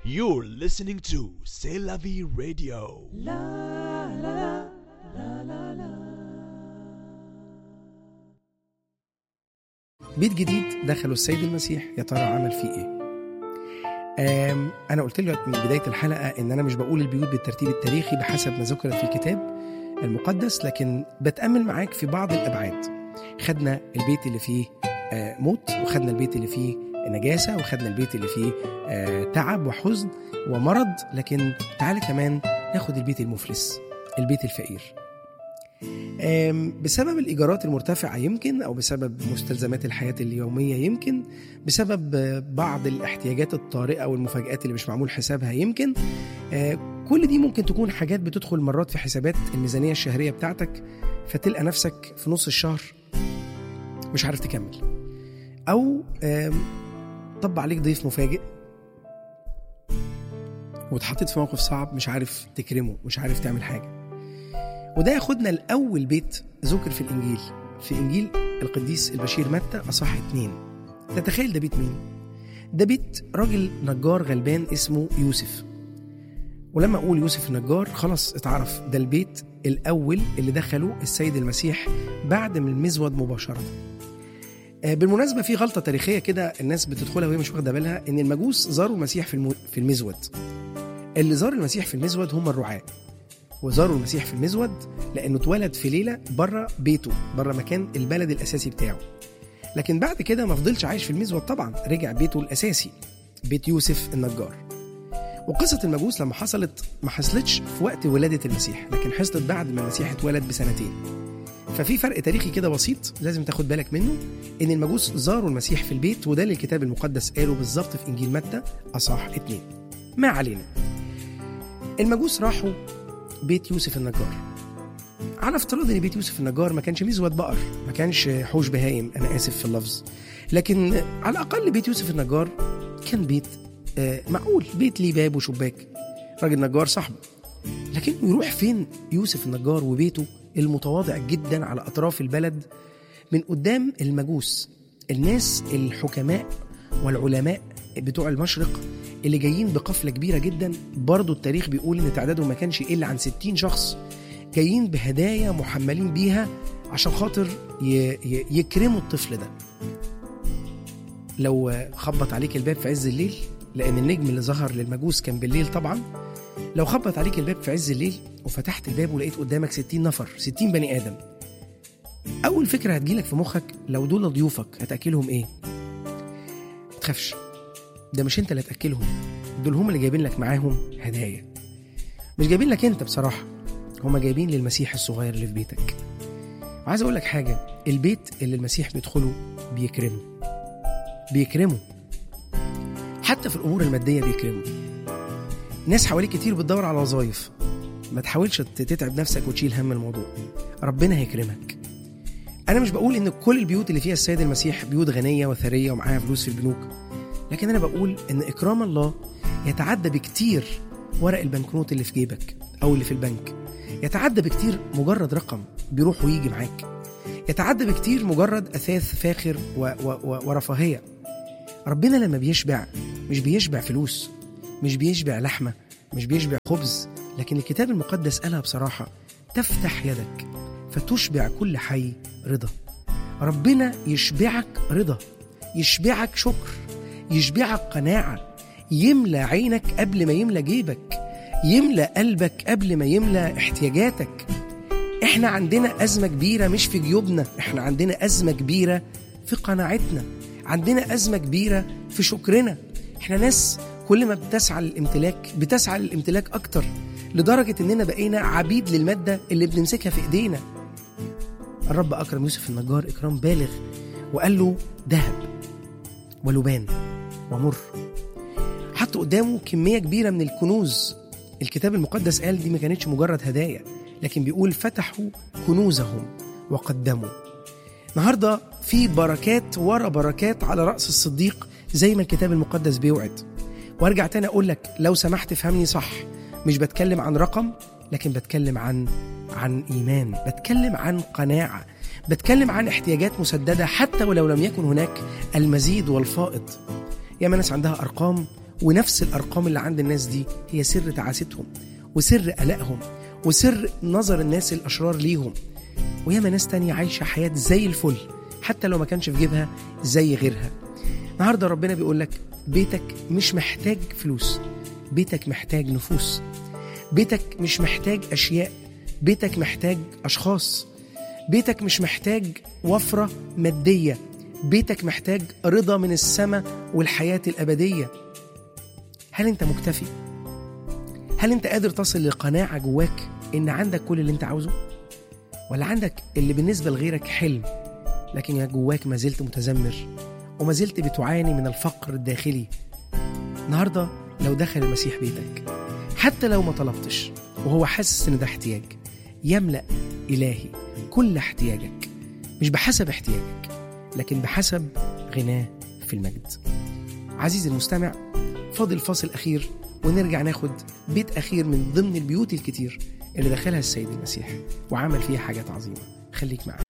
You're listening to C'est la vie radio. بيت جديد دخله السيد المسيح يا ترى عمل فيه ايه آم، انا قلت لك من بدايه الحلقه ان انا مش بقول البيوت بالترتيب التاريخي بحسب ما ذكرت في الكتاب المقدس لكن بتامل معاك في بعض الابعاد خدنا البيت اللي فيه آه، موت وخدنا البيت اللي فيه نجاسه وخدنا البيت اللي فيه آه، تعب وحزن ومرض لكن تعالى كمان ناخد البيت المفلس البيت الفقير آم، بسبب الإيجارات المرتفعة يمكن أو بسبب مستلزمات الحياة اليومية يمكن بسبب آه، بعض الاحتياجات الطارئة والمفاجآت اللي مش معمول حسابها يمكن آه، كل دي ممكن تكون حاجات بتدخل مرات في حسابات الميزانية الشهرية بتاعتك فتلقى نفسك في نص الشهر مش عارف تكمل أو آم، طب عليك ضيف مفاجئ واتحطيت في موقف صعب مش عارف تكرمه مش عارف تعمل حاجة وده ياخدنا لأول بيت ذكر في الإنجيل في إنجيل القديس البشير متى أصح اتنين تتخيل ده بيت مين؟ ده بيت راجل نجار غلبان اسمه يوسف ولما أقول يوسف النجار خلاص اتعرف ده البيت الأول اللي دخله السيد المسيح بعد من المزود مباشرة آه، بالمناسبة في غلطة تاريخية كده الناس بتدخلها وهي مش واخدة بالها إن المجوس زاروا المسيح في الم- في المزود اللي زار المسيح في المزود هم الرعاة وزاروا المسيح في المزود لانه اتولد في ليله بره بيته بره مكان البلد الاساسي بتاعه لكن بعد كده ما فضلش عايش في المزود طبعا رجع بيته الاساسي بيت يوسف النجار وقصة المجوس لما حصلت ما حصلتش في وقت ولادة المسيح لكن حصلت بعد ما المسيح اتولد بسنتين ففي فرق تاريخي كده بسيط لازم تاخد بالك منه ان المجوس زاروا المسيح في البيت وده اللي الكتاب المقدس قاله بالظبط في انجيل متى اصح اتنين ما علينا المجوس راحوا بيت يوسف النجار على افتراض ان بيت يوسف النجار ما كانش مزود بقر ما كانش حوش بهايم انا اسف في اللفظ لكن على الاقل بيت يوسف النجار كان بيت آه، معقول بيت ليه باب وشباك راجل نجار صاحبه لكن يروح فين يوسف النجار وبيته المتواضع جدا على اطراف البلد من قدام المجوس الناس الحكماء والعلماء بتوع المشرق اللي جايين بقفلة كبيرة جدا برضو التاريخ بيقول ان تعدادهم ما كانش يقل عن 60 شخص جايين بهدايا محملين بيها عشان خاطر ي- ي- يكرموا الطفل ده لو خبط عليك الباب في عز الليل لان النجم اللي ظهر للمجوس كان بالليل طبعا لو خبط عليك الباب في عز الليل وفتحت الباب ولقيت قدامك 60 نفر 60 بني ادم اول فكره هتجيلك في مخك لو دول ضيوفك هتاكلهم ايه ما تخافش ده مش انت اللي هتاكلهم دول هم اللي جايبين لك معاهم هدايا مش جايبين لك انت بصراحه هم جايبين للمسيح الصغير اللي في بيتك وعايز اقول لك حاجه البيت اللي المسيح بيدخله بيكرمه بيكرمه حتى في الامور الماديه بيكرمه ناس حواليك كتير بتدور على وظايف ما تحاولش تتعب نفسك وتشيل هم الموضوع ربنا هيكرمك انا مش بقول ان كل البيوت اللي فيها السيد المسيح بيوت غنيه وثريه ومعاها فلوس في البنوك لكن انا بقول ان اكرام الله يتعدى بكتير ورق البنكنوت اللي في جيبك او اللي في البنك يتعدى بكتير مجرد رقم بيروح ويجي معاك يتعدى بكتير مجرد اثاث فاخر و و و ورفاهيه ربنا لما بيشبع مش بيشبع فلوس مش بيشبع لحمه مش بيشبع خبز لكن الكتاب المقدس قالها بصراحه تفتح يدك فتشبع كل حي رضا ربنا يشبعك رضا يشبعك شكر يشبعك قناعة يملى عينك قبل ما يملى جيبك يملى قلبك قبل ما يملى احتياجاتك احنا عندنا أزمة كبيرة مش في جيوبنا احنا عندنا أزمة كبيرة في قناعتنا عندنا أزمة كبيرة في شكرنا احنا ناس كل ما بتسعى للامتلاك بتسعى للامتلاك أكتر لدرجة إننا بقينا عبيد للمادة اللي بنمسكها في إيدينا الرب أكرم يوسف النجار إكرام بالغ وقال له ذهب ولبان ومر حط قدامه كمية كبيرة من الكنوز الكتاب المقدس قال دي ما كانتش مجرد هدايا لكن بيقول فتحوا كنوزهم وقدموا النهاردة في بركات ورا بركات على رأس الصديق زي ما الكتاب المقدس بيوعد وارجع تاني اقول لك لو سمحت فهمني صح مش بتكلم عن رقم لكن بتكلم عن عن ايمان بتكلم عن قناعه بتكلم عن احتياجات مسدده حتى ولو لم يكن هناك المزيد والفائض ياما ناس عندها ارقام ونفس الأرقام اللي عند الناس دي هي سر تعاستهم وسر قلقهم وسر نظر الناس الأشرار ليهم وياما ناس تانية عايشة حياة زي الفل حتى لو ما كانش في جيبها زي غيرها النهاردة ربنا بيقول لك بيتك مش محتاج فلوس بيتك محتاج نفوس بيتك مش محتاج أشياء بيتك محتاج أشخاص بيتك مش محتاج وفرة مادية بيتك محتاج رضا من السماء والحياة الأبدية هل أنت مكتفي؟ هل أنت قادر تصل لقناعة جواك إن عندك كل اللي أنت عاوزه؟ ولا عندك اللي بالنسبة لغيرك حلم لكن جواك ما زلت متذمر وما زلت بتعاني من الفقر الداخلي النهاردة لو دخل المسيح بيتك حتى لو ما طلبتش وهو حاسس ان ده احتياج يملأ إلهي كل احتياجك مش بحسب احتياجك لكن بحسب غناه في المجد عزيزي المستمع فاضل فاصل أخير ونرجع ناخد بيت أخير من ضمن البيوت الكتير اللي دخلها السيد المسيح وعمل فيها حاجات عظيمة خليك معايا